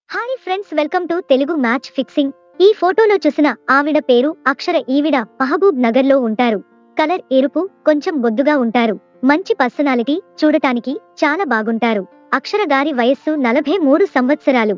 hi friends welcome to Telugu match fixing ఈ ఫోటోలో చూసిన ఆవిడ పేరు అక్షర ఈవిడ మహబూబ్ నగర్ లో ఉంటారు కలర్ ఎరుపు కొంచెం బొద్దుగా ఉంటారు మంచి పర్సనాలిటీ చూడటానికి చాలా బాగుంటారు అక్షర గారి వయస్సు నలభై మూడు సంవత్సరాలు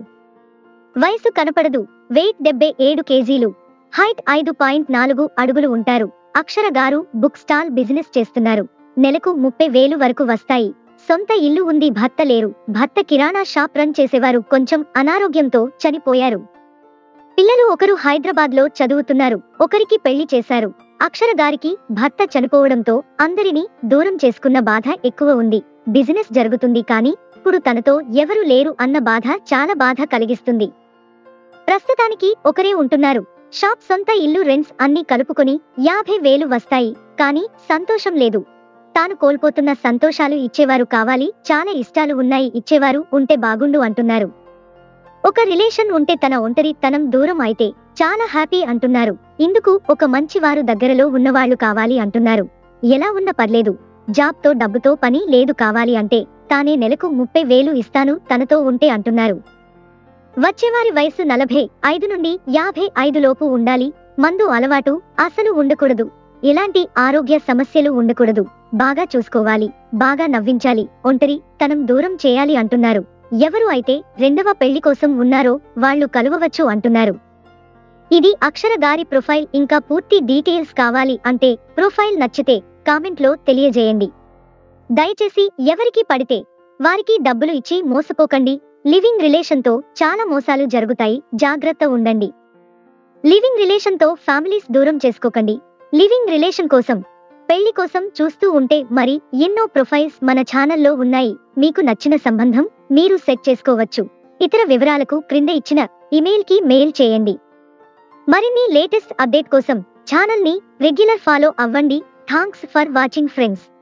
వయసు కనపడదు వెయిట్ డెబ్బై ఏడు కేజీలు హైట్ ఐదు పాయింట్ నాలుగు అడుగులు ఉంటారు అక్షర గారు బుక్ స్టాల్ బిజినెస్ చేస్తున్నారు నెలకు ముప్పై వేలు వరకు వస్తాయి సొంత ఇల్లు ఉంది భర్త లేరు భర్త కిరాణా షాప్ రన్ చేసేవారు కొంచెం అనారోగ్యంతో చనిపోయారు పిల్లలు ఒకరు హైదరాబాద్ లో చదువుతున్నారు ఒకరికి పెళ్లి చేశారు అక్షర గారికి భర్త చనిపోవడంతో అందరినీ దూరం చేసుకున్న బాధ ఎక్కువ ఉంది బిజినెస్ జరుగుతుంది కానీ ఇప్పుడు తనతో ఎవరు లేరు అన్న బాధ చాలా బాధ కలిగిస్తుంది ప్రస్తుతానికి ఒకరే ఉంటున్నారు షాప్ సొంత ఇల్లు రెంట్స్ అన్ని కలుపుకొని యాభై వేలు వస్తాయి కానీ సంతోషం లేదు తాను కోల్పోతున్న సంతోషాలు ఇచ్చేవారు కావాలి చాలా ఇష్టాలు ఉన్నాయి ఇచ్చేవారు ఉంటే బాగుండు అంటున్నారు ఒక రిలేషన్ ఉంటే తన ఒంటరి తనం దూరం అయితే చాలా హ్యాపీ అంటున్నారు ఇందుకు ఒక మంచి వారు దగ్గరలో ఉన్నవాళ్లు కావాలి అంటున్నారు ఎలా ఉన్న పర్లేదు జాబ్ తో డబ్బుతో పని లేదు కావాలి అంటే తానే నెలకు ముప్పై వేలు ఇస్తాను తనతో ఉంటే అంటున్నారు వచ్చేవారి వయసు నలభై ఐదు నుండి యాభై ఐదు లోపు ఉండాలి మందు అలవాటు అసలు ఉండకూడదు ఎలాంటి ఆరోగ్య సమస్యలు ఉండకూడదు బాగా చూసుకోవాలి బాగా నవ్వించాలి ఒంటరి తనం దూరం చేయాలి అంటున్నారు ఎవరు అయితే రెండవ పెళ్లి కోసం ఉన్నారో వాళ్ళు కలువవచ్చు అంటున్నారు ఇది అక్షర గారి ప్రొఫైల్ ఇంకా పూర్తి డీటెయిల్స్ కావాలి అంటే ప్రొఫైల్ నచ్చితే కామెంట్ లో తెలియజేయండి దయచేసి ఎవరికి పడితే వారికి డబ్బులు ఇచ్చి మోసపోకండి లివింగ్ రిలేషన్ తో చాలా మోసాలు జరుగుతాయి జాగ్రత్త ఉండండి లివింగ్ రిలేషన్ తో ఫ్యామిలీస్ దూరం చేసుకోకండి లివింగ్ రిలేషన్ కోసం పెళ్లి కోసం చూస్తూ ఉంటే మరి ఎన్నో ప్రొఫైల్స్ మన ఛానల్లో ఉన్నాయి మీకు నచ్చిన సంబంధం మీరు సెట్ చేసుకోవచ్చు ఇతర వివరాలకు క్రింద ఇచ్చిన ఇమెయిల్ కి మెయిల్ చేయండి మరిన్ని లేటెస్ట్ అప్డేట్ కోసం ఛానల్ ని రెగ్యులర్ ఫాలో అవ్వండి థాంక్స్ ఫర్ వాచింగ్ ఫ్రెండ్స్